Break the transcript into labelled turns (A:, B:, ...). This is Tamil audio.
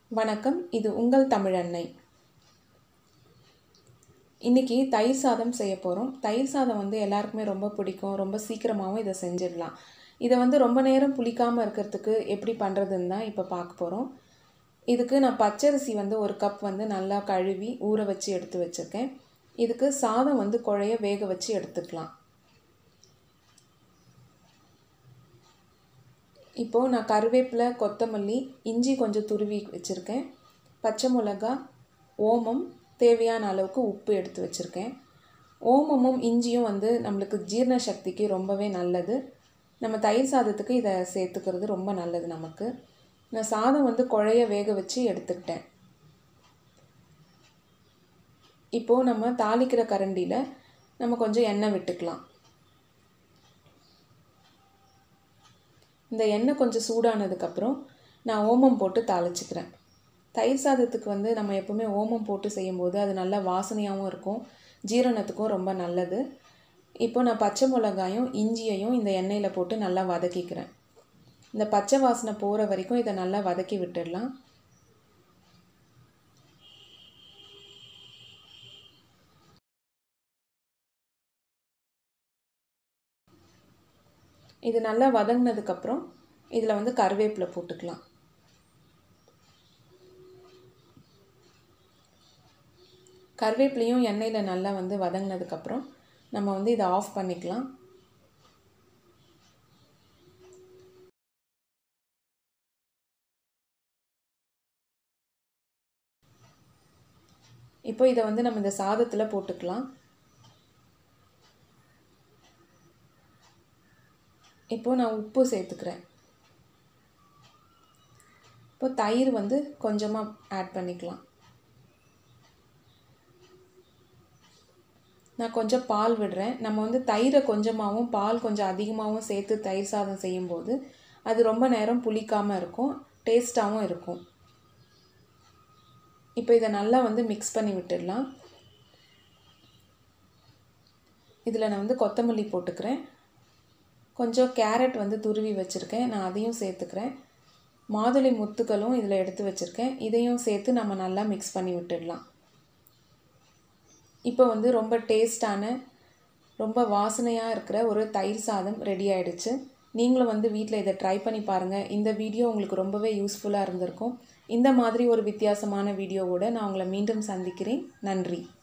A: வணக்கம் இது உங்கள் தமிழன்னை இன்றைக்கி தயிர் சாதம் செய்ய போகிறோம் தயிர் சாதம் வந்து எல்லாருக்குமே ரொம்ப பிடிக்கும் ரொம்ப சீக்கிரமாகவும் இதை செஞ்சிடலாம் இதை வந்து ரொம்ப நேரம் புளிக்காமல் இருக்கிறதுக்கு எப்படி பண்ணுறதுன்னு தான் இப்போ பார்க்க போகிறோம் இதுக்கு நான் பச்சரிசி வந்து ஒரு கப் வந்து நல்லா கழுவி ஊற வச்சு எடுத்து வச்சுருக்கேன் இதுக்கு சாதம் வந்து குழைய வேக வச்சு எடுத்துக்கலாம் இப்போது நான் கருவேப்பிலை கொத்தமல்லி இஞ்சி கொஞ்சம் துருவி வச்சுருக்கேன் பச்சை மிளகா ஓமம் தேவையான அளவுக்கு உப்பு எடுத்து வச்சுருக்கேன் ஓமமும் இஞ்சியும் வந்து நம்மளுக்கு ஜீரண சக்திக்கு ரொம்பவே நல்லது நம்ம தயிர் சாதத்துக்கு இதை சேர்த்துக்கிறது ரொம்ப நல்லது நமக்கு நான் சாதம் வந்து குழைய வேக வச்சு எடுத்துக்கிட்டேன் இப்போது நம்ம தாளிக்கிற கரண்டியில் நம்ம கொஞ்சம் எண்ணெய் விட்டுக்கலாம் இந்த எண்ணெய் கொஞ்சம் சூடானதுக்கப்புறம் நான் ஓமம் போட்டு தாளிச்சுக்கிறேன் தயிர் சாதத்துக்கு வந்து நம்ம எப்போவுமே ஓமம் போட்டு செய்யும்போது அது நல்ல வாசனையாகவும் இருக்கும் ஜீரணத்துக்கும் ரொம்ப நல்லது இப்போ நான் பச்சை மிளகாயும் இஞ்சியையும் இந்த எண்ணெயில் போட்டு நல்லா வதக்கிக்கிறேன் இந்த பச்சை வாசனை போகிற வரைக்கும் இதை நல்லா வதக்கி விட்டுடலாம் இது நல்லா வதங்கினதுக்கப்புறம் இதில் வந்து கருவேப்பிலை போட்டுக்கலாம் கருவேப்பிலையும் எண்ணெயில் நல்லா வந்து வதங்கினதுக்கப்புறம் நம்ம வந்து இதை ஆஃப் பண்ணிக்கலாம் இப்போ இதை வந்து நம்ம இந்த சாதத்தில் போட்டுக்கலாம் இப்போது நான் உப்பு சேர்த்துக்கிறேன் இப்போ தயிர் வந்து கொஞ்சமாக ஆட் பண்ணிக்கலாம் நான் கொஞ்சம் பால் விடுறேன் நம்ம வந்து தயிரை கொஞ்சமாகவும் பால் கொஞ்சம் அதிகமாகவும் சேர்த்து தயிர் சாதம் செய்யும்போது அது ரொம்ப நேரம் புளிக்காமல் இருக்கும் டேஸ்ட்டாகவும் இருக்கும் இப்போ இதை நல்லா வந்து மிக்ஸ் பண்ணி விட்டுடலாம் இதில் நான் வந்து கொத்தமல்லி போட்டுக்கிறேன் கொஞ்சம் கேரட் வந்து துருவி வச்சுருக்கேன் நான் அதையும் சேர்த்துக்கிறேன் மாதுளை முத்துக்களும் இதில் எடுத்து வச்சுருக்கேன் இதையும் சேர்த்து நம்ம நல்லா மிக்ஸ் பண்ணி விட்டுடலாம் இப்போ வந்து ரொம்ப டேஸ்டான ரொம்ப வாசனையாக இருக்கிற ஒரு தயிர் சாதம் ரெடி ஆகிடுச்சு நீங்களும் வந்து வீட்டில் இதை ட்ரை பண்ணி பாருங்கள் இந்த வீடியோ உங்களுக்கு ரொம்பவே யூஸ்ஃபுல்லாக இருந்திருக்கும் இந்த மாதிரி ஒரு வித்தியாசமான வீடியோவோடு நான் உங்களை மீண்டும் சந்திக்கிறேன் நன்றி